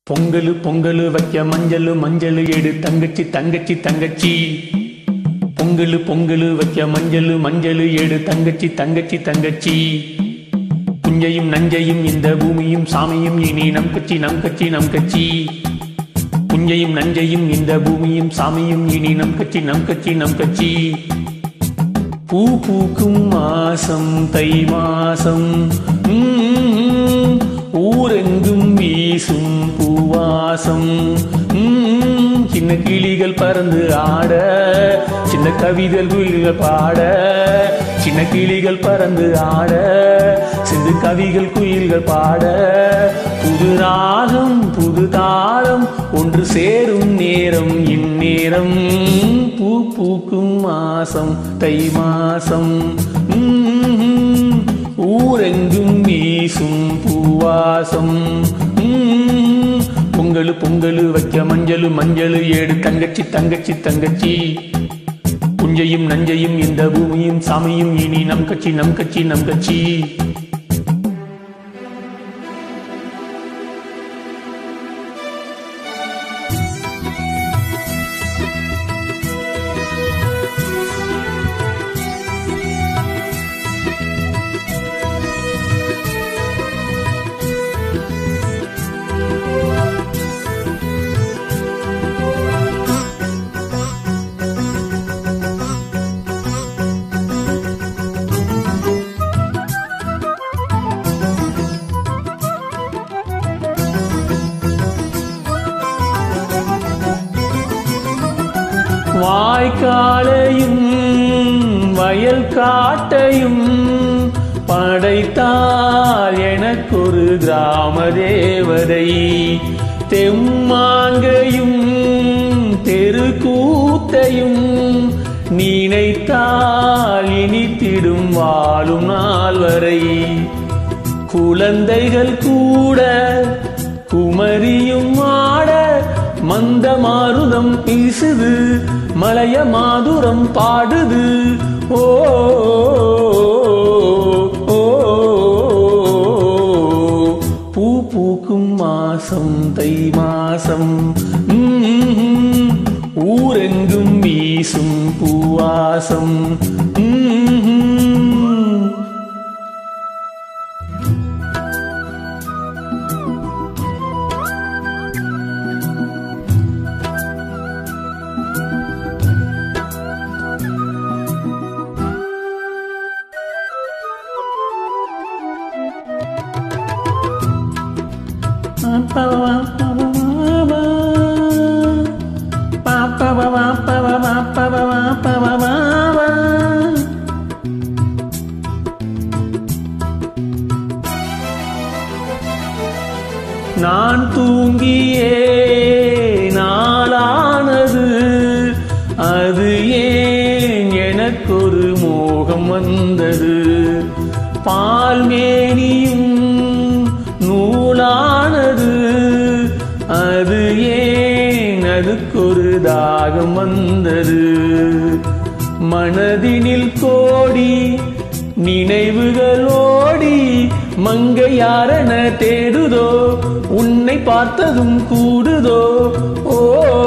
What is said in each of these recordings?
பொங்கலு பொங்கலு வைக்க மஞ்சளு மஞ்சளு எடு தங்கச்சி தங்கச்சி தங்கச்சி பொங்கலு பொங்கலு வைக்க மஞ்சளு மஞ்சளு எடு தங்கச்சி தங்கச்சி தங்கச்சி புஞ்சையும் நஞ்சையும் இந்த பூமியும் சாமியும் இனி நம் கட்சி நம் கட்சி நம் கட்சி புஞ்சையும் நஞ்சையும் இந்த பூமியும் சாமியும் இனி நம் கட்சி நம் கட்சி நம் கட்சி பூ பூக்கும் மாசம் தை மாசம் உம், ஊரெங்கும் வீசும் பூவாசம் உம், சின்ன கிளிகள் பறந்து ஆட சின்ன கவிதைகள் குயில்கள் பாட சின்ன கிளிகள் பறந்து ஆட சிந்து கவிகள் குயில்கள் பாட புது ராகம் புது தாளம் ஒன்று சேரும் நேரம் இந்நேரம் பூ பூக்கும் மாசம் தை மாசம் உம், ஊரெங்கும் வீசும் பூவாசம் உம், பொங்கலு பொங்கலு வைக்க மஞ்சளு மஞ்சளு ஏடு தங்கச்சி தங்கச்சி தங்கச்சி புஞ்சையும் நஞ்சையும் இந்த பூமியும் சாமியும் இனி நம் கட்சி நம் கட்சி நம் கட்சி வாய்க்காலையும் வயல் காட்டையும் படைத்தால் எனக்கொரு கிராம தேவதை தெம்மாங்கையும் தெருக்கூத்தையும் நினைத்தால் இனித்திடும் வாழும் நாள் வரை குழந்தைகள் கூட குமரியும் ஆட மந்த மாருதம் வீசுது மலைய மாதுரம் பாடுது ஓ ஓ, பூ பூக்கும் மாசம் தை மாசம் உம், ஊரெங்கும் வீசும் பூவாசம் உம் நான் தூங்கியே நாளானது அது ஏன் எனக்கொரு மோகம் வந்தது பால்மேனியும் நூலானது அது ஏன் அதுக்கொரு தாகம் வந்தது மனதினில் கோடி நினைவுகள் ஓடி மங்கை யாரென தேடுதோ உன்னை பார்த்ததும் கூடுதோ ஓ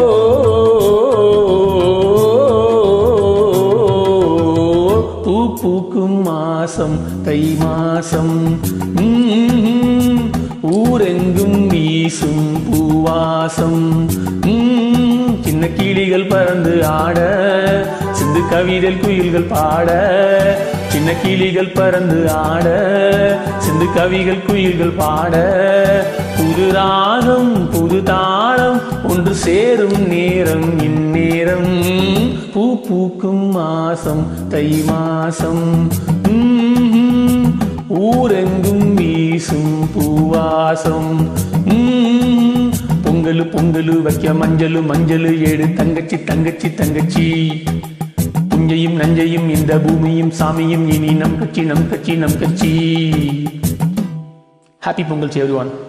பூ பூக்கும் மாசம் தை மாசம் உம், ஊரெங்கும் வீசும் பூவாசம் உம், சின்ன கிளிகள் பறந்து ஆட சிந்து கவிதைகள் குயில்கள் பாட சின்ன கிளிகள் பறந்து ஆட சிந்து கவிகள் குயில்கள் பாட புது ராகம் புது தாளம் ஒன்று சேரும் நேரம் இந்நேரம் பூ பூக்கும் மாசம் தை மாசம் உம், ஊரெங்கும் வீசும் பூவாசம் உம், பொங்கலு பொங்கலு வைக்க மஞ்சளு மஞ்சளு ஏடு தங்கச்சி தங்கச்சி தங்கச்சி புஞ்சையும் நஞ்சையும் இந்த பூமியும் சாமியும் இனி நம் கட்சி நம் கட்சி நம் கட்சி ஹாப்பி பொங்கல் எவ்ரி ஒன்